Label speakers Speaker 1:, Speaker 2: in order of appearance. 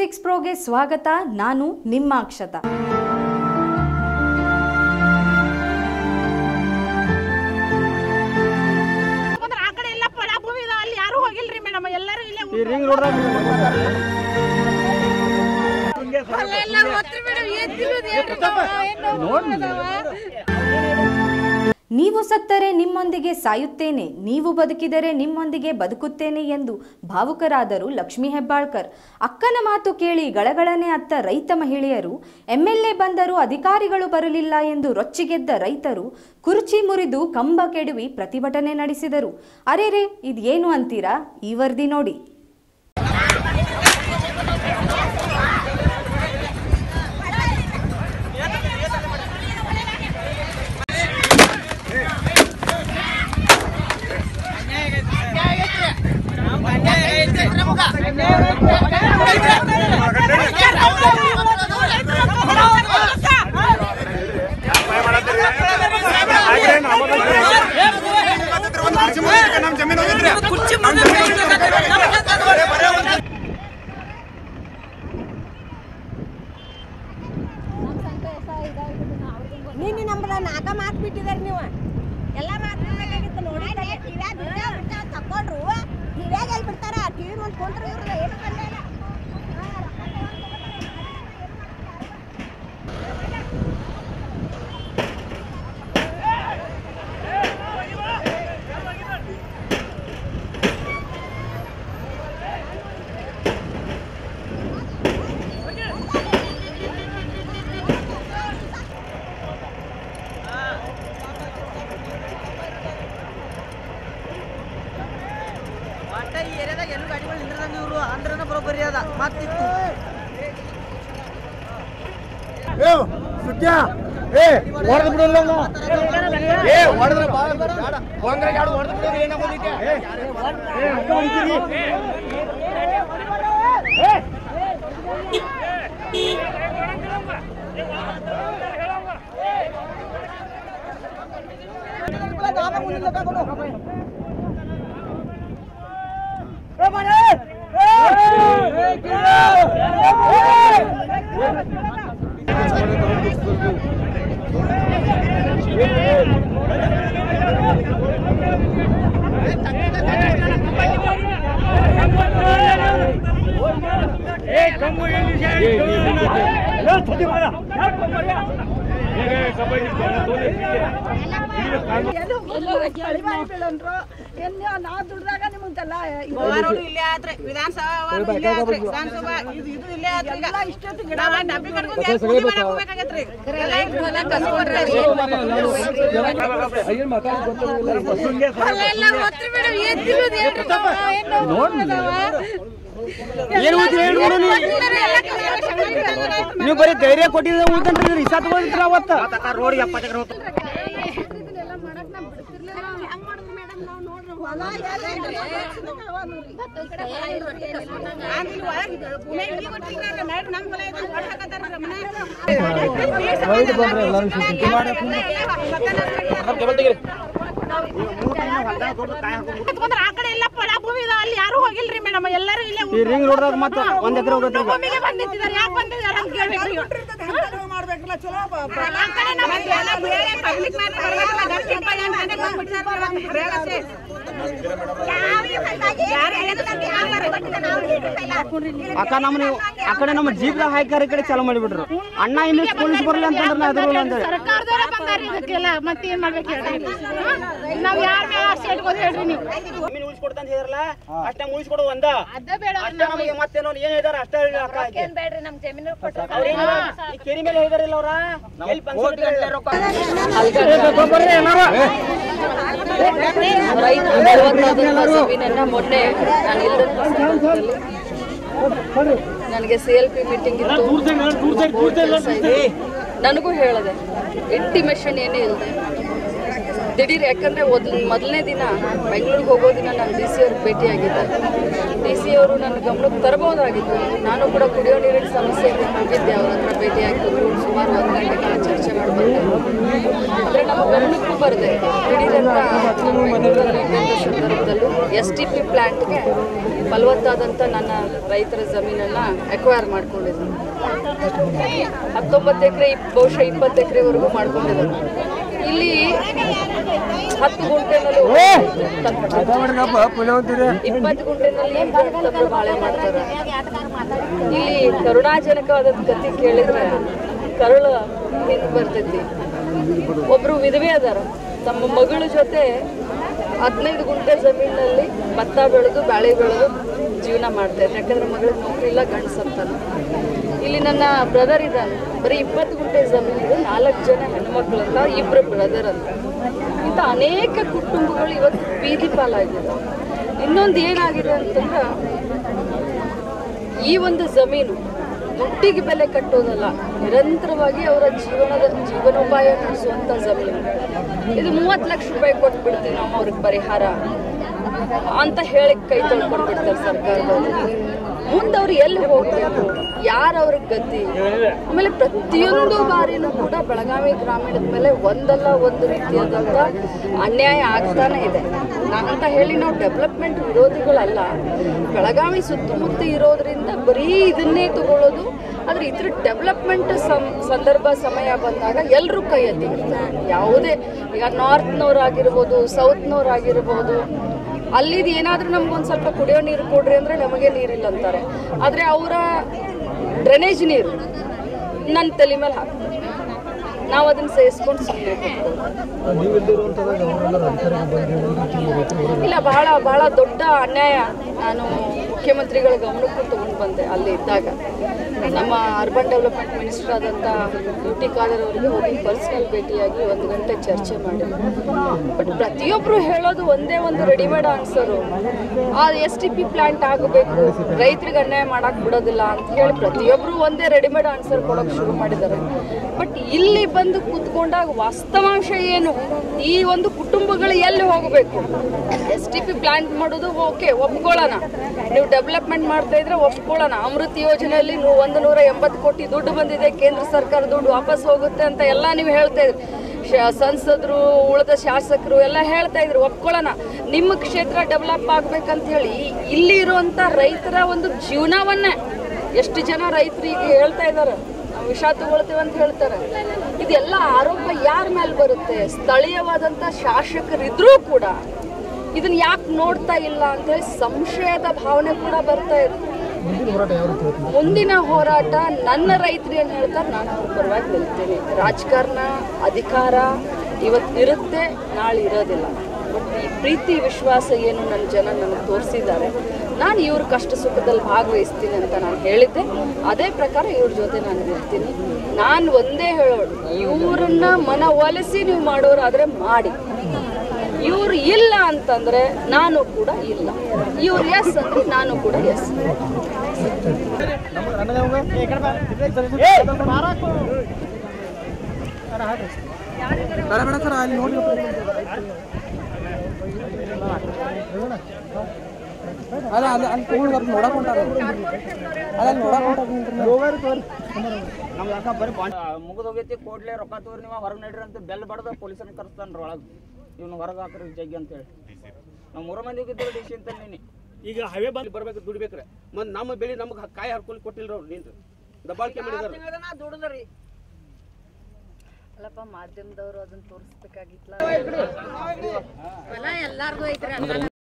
Speaker 1: Six ಪ್ರೋಗೆ ಸ್ವಾಗತ ನಾನು ನಿಮ್ಮ ಅಕ್ಷತಾ
Speaker 2: ಯಾಕಂದ್ರೆ ಆ ಕಡೆ ಎಲ್ಲ ಪಳ ಭೂಮಿ ಇದಾವ, ಅಲ್ಲಿ ಯಾರು ಹೋಗಿಲ್ರಿ ಮೇಡಮ್ ಎಲ್ಲರೂ ಇಲ್ಲೇ
Speaker 3: ಈ ರಿಂಗ್ ರೋಡ್
Speaker 2: ಅಲ್ಲೆಲ್ಲ ಗೊತ್ತ್ರಿ ಮೇಡಮ್ ಏನ್ ತಿನ್ನೋದು ಹೇಳ್ರಿ ನಾವು? ಏನ್ ನಾವು ಅದಾವ?
Speaker 1: ನೀವು ಸತ್ತರೆ ನಿಮ್ಮೊಂದಿಗೆ ಸಾಯುತ್ತೇನೆ ನೀವು ಬದುಕಿದರೆ ನಿಮ್ಮೊಂದಿಗೆ ಬದುಕುತ್ತೇನೆ ಎಂದು ಭಾವುಕರಾದರು ಲಕ್ಷ್ಮೀ ಹೆಬ್ಬಾಳ್ಕರ್ ಅಕ್ಕನ ಮಾತು ಕೇಳಿ ಗಳಗಳನೆ ಅತ್ತ ರೈತ ಮಹಿಳೆಯರು ಎಂಎಲ್ಎ ಬಂದರೂ ಅಧಿಕಾರಿಗಳು ಬರಲಿಲ್ಲ ಎಂದು ರೊಚ್ಚಿಗೆದ್ದ ರೈತರು ಕುರ್ಚಿ ಮುರಿದು ಕಂಬ ಕೆಡವಿ ಪ್ರತಿಭಟನೆ ನಡೆಸಿದರು ಅರೆರೆ ಇದೇನು ಅಂತೀರಾ ಈ ವರದಿ ನೋಡಿ
Speaker 4: ನಿನ್ನೆ ನಮ್ದ ನಾಲ್ಕ ಮಾತು ಬಿಟ್ಟಿದಾರೆ ನೀವು ಎಲ್ಲ ಮಾತು ಬಿಡ್ಬೇಕಾಗಿತ್ತು ನೋಡಿ ಟಿವ್ಯಾಗ ಬಿಡ್ತಾವ ಬಿಡ್ತಾವ ತಕೊಂಡ್ರು ಟಿವ್ಯಾಗ ಎಲ್ಲಿ ಬಿಡ್ತಾರ ಟಿವಿ ಮುಂದೆ ಕುಂತ್ರು ಇವ್ರಲ್ಲ ಏನು ಬಂದಿಲ್ಲ
Speaker 3: ಒಟ್ಟ ಈ ಏರಿಯಾದಾಗ ಎಲ್ಲೂ ಗಾಡಿಗಳು ನಿಂದ್ರದಂಗ ಇವರು ಅಂದ್ರನ ಬರೋಬ್ಬರಿ ಅದ ಮತ್ತಿತ್ತು
Speaker 5: ಏ ಸುತ್ಯ ಏ ಹೊಡೆದು ಬಿಡಲ್ಲ ಏ ಹೊಡೆದ್ರೆ ಬಾ ಬೇಡ ಒಂದ್ರೆ ಗಾಡಿ ಹೊಡೆದು ಬಿಡೋದು ಏನಾಗೋದಿಕ್ಕೆ ಏ ಅಕ್ಕ ಹೊಡಿತೀರಿ
Speaker 2: ಗೋವಾರೋಡು ಇಲ್ಲೇ ಆತ್ರಿ ವಿಧಾನಸಭಾ ಇಲ್ಲೇ ಆತ್ರಿ ವಿಧಾನಸಭಾ ಇದು ಇದು ಇಲ್ಲೇ ಆತ್ರಿ ಈಗ ನಾವ್ ಆ ಡಬ್ಬಿ ಕಟ್ಕೊಂಡ್ ಎಲ್ಲಿ ಕೂಲಿ ಮಾಡಕ್ ಹೋಗ್ಬೇಕಾಗೈತ್ರಿ ಎಲ್ಲ ಈಗ ಹೊಲ ಕಸಿ ಕೊಡ್ರಿ. ಅಲ್ಲೆಲ್ಲ ಗೊತ್ತ್ರಿ ಮೇಡಮ್ ಏನ್ ತಿನ್ನೋದು ಹೇಳ್ರಿ ನಾವು? ಏನ್ ನಾವು ಅದಾವ?
Speaker 3: ಏನು ಉಳ್ದ್ರಿ ಹೇಳಿ ನೋಡು ನೀವು.
Speaker 2: ಎಲ್ಲ ಕಸ ಕೊಡ್ರಿ.
Speaker 3: ನೀವು ಬರೀ ಧೈರ್ಯ ಕೊಟ್ಟಿದ್ರೆ ಉಳ್ಕೊಂಡ್ರಿ ಇಸಾ ತಗೊಂಡ್ರ ಅವತ್ತ ರೋಡ್ ಎಪ್ಪತ್ತು
Speaker 2: ಆಮೇಲೆ ಒಳಗ್ ಪುಣ್ಯ ಇಲ್ಲಿ ಕೊಟ್ಟಿರ್ತಾರ, ನಡ್ ನಮ್ ಹೊಲ ಇದೆ, ಹೊಡ್ ಹಾಕತ್ತಾರ ನಮ್ಮ ಮನೆ. ಯಾಕಂದ್ರೆ ಆ ಕಡೆ ಎಲ್ಲ ಪಳ ಭೂಮಿ ಇದಾವ, ಅಲ್ಲಿ ಯಾರು ಹೋಗಿಲ್ರಿ ಮೇಡಮ್ ಎಲ್ಲರೂ ಇಲ್ಲೇ
Speaker 3: ಈ ರಿಂಗ್ ರೋಡ್ದಾಗ ಮತ್ತೆ ಒಂದ್ ಎಕರೆ ಹೋಗತ್ರಿ ಈಗ
Speaker 2: ಭೂಮಿಗೆ ಬಂದ್ ನಿಂತಿದ್ದಾರೆ ಯಾಕೆ ಬಂದಿದ್ದಾರೆ ಅಂತ ಕೇಳ್ಬೇಕು ಈಗ. ಆ ಕಡೆ ನಮ್ಮ ಎಲ್ಲ ಬೇರೆ public ಮಾತ್ರ ಬರ್ಬೇಕಲ್ಲ, ಗಟ್ಟಿ ಇಪ್ಪತ್ತು ಜನ ಮನೆಗ್ ಬಂದ್ಬಿಟ್ಟಿದ್ದಾರೆ ಬರ್ಬೇಕು, ಬೇಗ ಸೇ. ಯಾರು ಹೇಳಿದ್ರು
Speaker 3: ಅಕ್ಕ ನಮ್ಮ ನೀವು ಆ ಕಡೆ ನಮ್ಮ ಜೀಪ್ದಾಗ ಹಾಕ್ಯಾರ ಈ ಕಡೆ ಚಾಲು ಮಾಡಿಬಿಟ್ರು ಅಣ್ಣ ಇನ್ನು ಪೊಲೀಸ್ ಬರಲ್ಲ ಅಂತಂದ್ರೆ ನಾ ಎದುರು ಅಂತ ಹೇಳಿ
Speaker 2: ಸರ್ಕಾರದವರ ಬಂದಾರ ಇದಕ್ಕೆಲ್ಲ ಮತ್ತೆ ಏನ್ ಮಾಡ್ಬೇಕು ಹೇಳ್ರಿ ನಾವ್ ಯಾರ ಮೇಲೆ ಅಷ್ಟೇ ಇಟ್ಕೋದು ಹೇಳ್ರಿ ನೀವು
Speaker 3: ಜಮೀನು ಉಳಿಸ್ಕೊಡ್ತಂತ ಹೇಳಿರಲ್ಲ ಅಷ್ಟೇ ಉಳಿಸ್ಕೊಡೋದು ಒಂದ
Speaker 2: ಅದೇ ಬೇಡ
Speaker 3: ಅಷ್ಟೇ ನಮಗೆ ಮತ್ತೇನೋ ಏನ್ ಹೇಳಿದಾರ ಅಷ್ಟೇ ಹೇಳಿ ಅಕ್ಕ ಆಕಿ.
Speaker 4: ಬೇಡ್ರಿ ನಮ್ಮ ಜಮೀನು ಕೊಟ್ಟರೆ
Speaker 3: ಅವ್ರೇನ್ ಈ ಕೆರಿ ಮೇಲೆ ಹೇಳಿದಾರಿಲ್ಲ ಅವ್ರ ಎಲ್ಲಿ ಪಂಚಾಯ್ತಿ ಗಂಟೆ ರೊಕ್ಕ
Speaker 6: ರೈತರು ಫಲವತ್ತಾದಂಥ ಜಮೀನನ್ನ ಮೊನ್ನೆ ನಾನು ಇಲ್ಲದಂಥ ಸಂದರ್ಭದಲ್ಲಿ ನನಗೆ ಸಿ ಎಲ್ ಪಿ ಮೀಟಿಂಗ್ ಇತ್ತು ಬೋರ್ಡ್ ಕೆಲ್ಸ ಇದೆ. ನನಗೂ ಹೇಳಿದೆ ಇಂಟಿಮೇಷನ್ ಏನೇ ಇಲ್ಲದೆ ದಿಢೀರ್ ಯಾಕಂದರೆ ಮೊದಲನೇ ದಿನ ಬೆಂಗಳೂರಿಗೆ ಹೋಗೋ ದಿನ ನಾನು ಡಿ ಸಿ ಅವ್ರಿಗೆ ಭೇಟಿಯಾಗಿದ್ದೆ ಡಿ ಸಿ ಅವರು ನನ್ನ ಗಮನಕ್ಕೆ ತರಬಹುದಾಗಿತ್ತು ನಾನು ಕೂಡ ಕುಡಿಯೋ ನೀರಿನ ಸಮಸ್ಯೆ ಇದೆ ಹೋಗಿದ್ದೆ ಅವ್ರ ಹತ್ರ ಭೇಟಿಯಾಗಿ ಕೂತ್ಕೊಂಡು ಸುಮಾರು ಒಂದು ಗಂಟೆ ಕಾಲ ಚರ್ಚೆ ಮಾಡ್ಬಂದೆ ಅಂದರೆ ನಮ್ಮ ಗಮನಕ್ಕೂ ಬರದೆ ದಿಢೀರ್ ಅಂತ ನಾನು ಬೆಂಗಳೂರಲ್ಲಿ ಇದ್ದಂಥ ಸಂದರ್ಭದಲ್ಲೂ ಎಸ್ ಟಿ ಪಿ ಪ್ಲ್ಯಾಂಟ್ಗೆ ಫಲವತ್ತಾದಂಥ ನನ್ನ ರೈತರ ಜಮೀನನ್ನು ಅಕ್ವೈರ್ ಮಾಡ್ಕೊಂಡಿದ್ದೀನಿ ಹತ್ತೊಂಬತ್ತು ಎಕರೆ ಬಹುಶಃ ಇಪ್ಪತ್ತು ಎಕರೆವರೆಗೂ ಮಾಡ್ಕೊಂಡಿದ್ದಾರೆ ಇಲ್ಲಿ ಹತ್ತು ಗುಂಟೆನಲ್ಲಿ ಇಪ್ಪತ್ತು ಗುಂಟೆನಲ್ಲಿ ತಪ್ಪು ಬಾಳೆ ಮಾಡ್ತಾರೆ ಇಲ್ಲಿ ಕರುಣಾಜನಕವಾದ ಕಥೆ ಕೇಳಿದ್ರೆ ಕರುಳ ಹಿಂದೆ ಬರ್ತೈತಿ ಒಬ್ರು ವಿಧವೆ ಅದಾರ ತಮ್ಮ ಮಗಳ ಜೊತೆ ಹದಿನೈದು ಗುಂಟೆ ಜಮೀನಲ್ಲಿ ಭತ್ತ ಬೆಳೆದು ಬಾಳೆ ಬೆಳೆದು ಜೀವನ ಮಾಡ್ತಾ ಇದ್ದಾರೆ ಯಾಕಂದ್ರೆ ಮಗಳಿಗೆ ನೌಕರಿ ಇಲ್ಲ ಗಂಡಸಂತಾನ ಇಲ್ಲಿ ನನ್ನ ಬ್ರದರ್ ಇದ್ದಾನೆ ಬರೀ ಇಪ್ಪತ್ತು ಗುಂಟೆ ಜಮೀನಿದೆ ನಾಲ್ಕು ಜನ ಹೆಣ್ಮಕ್ಳು ಅಂತ ಇಬ್ಬರು ಬ್ರದರ್ ಅಂತ ಇಂಥ ಅನೇಕ ಕುಟುಂಬಗಳು ಇವತ್ತು ಬೀದಿ ಪಾಲಾಗಿದೆ ಇನ್ನೊಂದು ಏನಾಗಿದೆ ಅಂತಂದ್ರೆ ಈ ಒಂದು ಜಮೀನು ದುಡ್ಡಿಗೆ ಬೆಲೆ ಕಟ್ಟೋದಲ್ಲ ನಿರಂತರವಾಗಿ ಅವರ ಜೀವನದ ಜೀವನೋಪಾಯ ನಡೆಸುವಂಥ ಜಮೀನು ಇದು ಮೂವತ್ತು ಲಕ್ಷ ರೂಪಾಯಿ ಕೊಟ್ಟು ಬಿಡ್ತೀವಿ ನಾವು ಅವ್ರಿಗೆ ಪರಿಹಾರ ಅಂತ ಹೇಳಿ ಕೈ ತೊಳ್ಕೊಂಡು ಬಿಡ್ತಾರೆ ಸರ್ಕಾರದವರು ಮುಂದೆ ಅವ್ರು ಎಲ್ಲಿ ಹೋಗ್ಬೇಕು ಯಾರು ಅವ್ರಿಗೆ ಗತಿ ಆಮೇಲೆ ಪ್ರತಿಯೊಂದು ಬಾರಿನೂ ಕೂಡ ಬೆಳಗಾವಿ ಗ್ರಾಮೀಣದ ಮೇಲೆ ಒಂದಲ್ಲ ಒಂದು ರೀತಿಯಾದಂಥ ಅನ್ಯಾಯ ಆಗ್ತಾನೆ ಇದೆ ನಾ- ಅಂತ ಹೇಳಿ ನಾವು ಡೆವಲಪ್ಮೆಂಟ್ ವಿರೋಧಿಗಳಲ್ಲ ಬೆಳಗಾವಿ ಸುತ್ತಮುತ್ತ ಇರೋದ್ರಿಂದ ಬರೀ ಇದನ್ನೇ ತಗೊಳ್ಳೋದು ಆದ್ರೆ ಇದ್ರ ಡೆವಲಪ್ಮೆಂಟ್ ಸಂದರ್ಭ ಸಮಯ ಬಂದಾಗ ಎಲ್ಲರೂ ಕೈ ಎತ್ತಿರ್ತಾರೆ ಯಾವುದೇ ಈಗ ನಾರ್ತ್ನವ್ರಾಗಿರ್ಬೋದು ಸೌತ್ನವ್ರಾಗಿರ್ಬೋದು ಅಲ್ಲಿದು ಏನಾದರೂ ನಮ್ಗೊಂದು ಸ್ವಲ್ಪ ಕುಡಿಯೋ ನೀರು ಕೊಡ್ರಿ ಅಂದರೆ ನಮಗೆ ನೀರಿಲ್ಲ ಅಂತಾರೆ ಆದರೆ ಅವರ ಡ್ರೈನೇಜ್ ನೀರು ನನ್ನ ತಲೆ ಮೇಲೆ ಹಾಕ್ತಾರೆ ನಾವು ಅದನ್ನು ಸೇರಿಸ್ಕೊಂಡು ಸುಮ್ಮನೆ ಇಲ್ಲ ಬಹಳ ಬಹಳ ದೊಡ್ಡ ಅನ್ಯಾಯ ನಾನು ಮುಖ್ಯಮಂತ್ರಿಗಳ ಗಮನಕ್ಕೂ ತಗೊಂಡು ಬಂದೆ ಅಲ್ಲಿ ಇದ್ದಾಗ ನಮ್ಮ ಅರ್ಬನ್ ಡೆವಲಪ್ಮೆಂಟ್ ಮಿನಿಸ್ಟರ್ ಆದಂಥ ಯು ಟಿ ಖಾದರ್ ಅವರಿಗೆ ಹೋಗಿ ಪರ್ಸನಲ್ ಭೇಟಿಯಾಗಿ ಒಂದು ಗಂಟೆ ಚರ್ಚೆ ಮಾಡಿ ಬಟ್ ಪ್ರತಿಯೊಬ್ಬರು ಹೇಳೋದು ಒಂದೇ ಒಂದು ರೆಡಿಮೇಡ್ ಆನ್ಸರು ಆ ಎಸ್ ಟಿ ಪಿ ಪ್ಲಾಂಟ್ ಆಗಬೇಕು ರೈತರಿಗೆ ಅನ್ಯಾಯ ಮಾಡಕ್ ಬಿಡೋದಿಲ್ಲ ಅಂತ ಹೇಳಿ ಪ್ರತಿಯೊಬ್ಬರು ಒಂದೇ ರೆಡಿಮೇಡ್ ಆನ್ಸರ್ ಕೊಡೋಕೆ ಶುರು ಮಾಡಿದ್ದಾರೆ ಬಟ್ ಇಲ್ಲಿ ಬಂದು ಕೂತ್ಕೊಂಡಾಗ ವಾಸ್ತವಾಂಶ ಏನು ಈ ಒಂದು ಕುಟುಂಬಗಳು ಎಲ್ಲಿ ಹೋಗಬೇಕು ಎಸ್ ಟಿ ಪಿ ಪ್ಲಾಂಟ್ ಮಾಡೋದು ಓಕೆ ಒಪ್ಕೊಳ್ಳೋಣ ನೀವು ಡೆವಲಪ್ಮೆಂಟ್ ಮಾಡ್ತಾ ಇದ್ರೆ ಒಪ್ಕೊಳ್ಳೋಣ ಅಮೃತ್ ಯೋಜನೆಯಲ್ಲಿ ನೀವು ಒಂದು ನೂರ ಎಂಬತ್ತು ಕೋಟಿ ದುಡ್ಡು ಬಂದಿದೆ ಕೇಂದ್ರ ಸರ್ಕಾರ ದುಡ್ಡು ವಾಪಸ್ ಹೋಗುತ್ತೆ ಅಂತ ಎಲ್ಲ ನೀವು ಹೇಳ್ತಾ ಇದ್ರಿ ಶ- ಸಂಸದರು ಉಳಿದ ಶಾಸಕರು ಎಲ್ಲ ಹೇಳ್ತಾ ಇದ್ರು ಒಪ್ಕೊಳ್ಳೋಣ ನಿಮ್ಮ ಕ್ಷೇತ್ರ ಡೆವಲಪ್ ಆಗ್ಬೇಕಂತ ಹೇಳಿ ಇಲ್ಲಿ ಇರುವಂತ ರೈತರ ಒಂದು ಜೀವನವನ್ನೇ ಎಷ್ಟು ಜನ ರೈತರಿಗೆ ಹೇಳ್ತಾ ಇದ್ದಾರೆ ನಾವು ವಿಷ ತಗೊಳ್ತೇವೆ ಅಂತ ಹೇಳ್ತಾರೆ ಇದೆಲ್ಲ ಆರೋಪ ಯಾರ ಮೇಲೆ ಬರುತ್ತೆ ಸ್ಥಳೀಯವಾದಂಥ ಶಾಸಕರಿದ್ರೂ ಕೂಡ ಇದನ್ನ ಯಾಕೆ ನೋಡ್ತಾ ಇಲ್ಲ ಅಂತ ಹೇಳಿ ಸಂಶಯದ ಭಾವನೆ ಕೂಡ ಬರ್ತಾ ಇದೆ ಮುಂದಿನ ಹೋರಾಟ ನನ್ನ ರೈತರು ಏನು ಹೇಳ್ತಾರೆ ನಾನು ಅವ್ರ ಪರವಾಗಿ ನಿಲ್ತೀನಿ ರಾಜಕಾರಣ ಅಧಿಕಾರ ಇವತ್ತಿರುತ್ತೆ ನಾಳೆ ಇರೋದಿಲ್ಲ ಬಟ್ ಈ ಪ್ರೀತಿ ವಿಶ್ವಾಸ ಏನು ನನ್ನ ಜನ ನನಗೆ ತೋರಿಸಿದ್ದಾರೆ ನಾನು ಇವ್ರ ಕಷ್ಟ ಸುಖದಲ್ಲಿ ಭಾಗವಹಿಸ್ತೀನಿ ಅಂತ ನಾನು ಹೇಳಿದ್ದೆ ಅದೇ ಪ್ರಕಾರ ಇವ್ರ ಜೊತೆ ನಾನು ಇರ್ತೀನಿ ನಾನು ಒಂದೇ ಹೇಳೋಳು ಇವ್ರನ್ನ ಮನ ಒಲಿಸಿ ನೀವು ಮಾಡೋರಾದ್ರೆ ಮಾಡಿ ಇವ್ರು ಇಲ್ಲ ಅಂತಂದ್ರೆ ನಾನು ಕೂಡ ಇಲ್ಲ ಇವ್ರು ಎಸ್ ಅಂದ್ರೆ ನಾನು ಕೂಡ ಎಸ್
Speaker 3: ಬೇಡ ಬೇಡ ಸರ್ ಅಲ್ಲಿ ನೋಡಿ ಅಲ್ಲ ಅಲ್ಲಿ ಅಲ್ಲಿ ತಗೊಂಡು ಬರ್ತೀನಿ ನೋಡಕ್ ಹೊಂಟಾರ ಅಲ್ಲ ಅಲ್ಲಿ ನೋಡಕ್ ಹೊಂಟಾರ ನಮ್ಮ ಅಕ್ಕ ಬರೀ ಮುಗಿದು ಹೋಗೈತಿ ಕೋಡ್ಲೆ ರೊಕ್ಕ ತಗೋರಿ ನೀವು ಹೊರಗೆ ನಡ್ರಿ ಅಂತ ಬೆಲ್ ಬಡ್ದ ಪೊಲೀಸನ್ನ ಕರೆಸ್ತಾನ್ರಿ ಒಳಗೆ ಇವ್ನು ಹೊರಗೆ ಹಾಕ್ರಿ ಜಗ್ಗಿ ಅಂತೇಳಿ ನಾವು ಮೂರು ಮಂದಿ ಹೋಗಿದ್ದೇವೆ ಡಿಸಿ ಅಂತ ನೀನು
Speaker 7: ಈಗ ಹವೆ ಬಂದು ಬರ್ಬೇಕು ದುಡ್ಬೇಕ್ರೆ ಮತ್ತು ನಮ್ಮ ಬೆಳೆ ನಮ್ಗೆ ಕಾಯಿ ಹರ್ಕೊಂಡು ಕೊಟ್ಟಿಲ್ಲ ಅವ್ರು ನಿಂತು ದಬ್ಬಾಳಿಕೆ ಮಾಡಿದಾರೆ
Speaker 2: ದುಡಿದ್ರಿ
Speaker 6: ಅಲ್ಲಪ್ಪ ಮಾಧ್ಯಮದವರು ಅದನ್ನ ತೋರಿಸ್ಬೇಕಾಗಿತ್ತಲ್ಲ
Speaker 2: ಎಲ್ಲಾರ್ದು ಐತ್ರಿ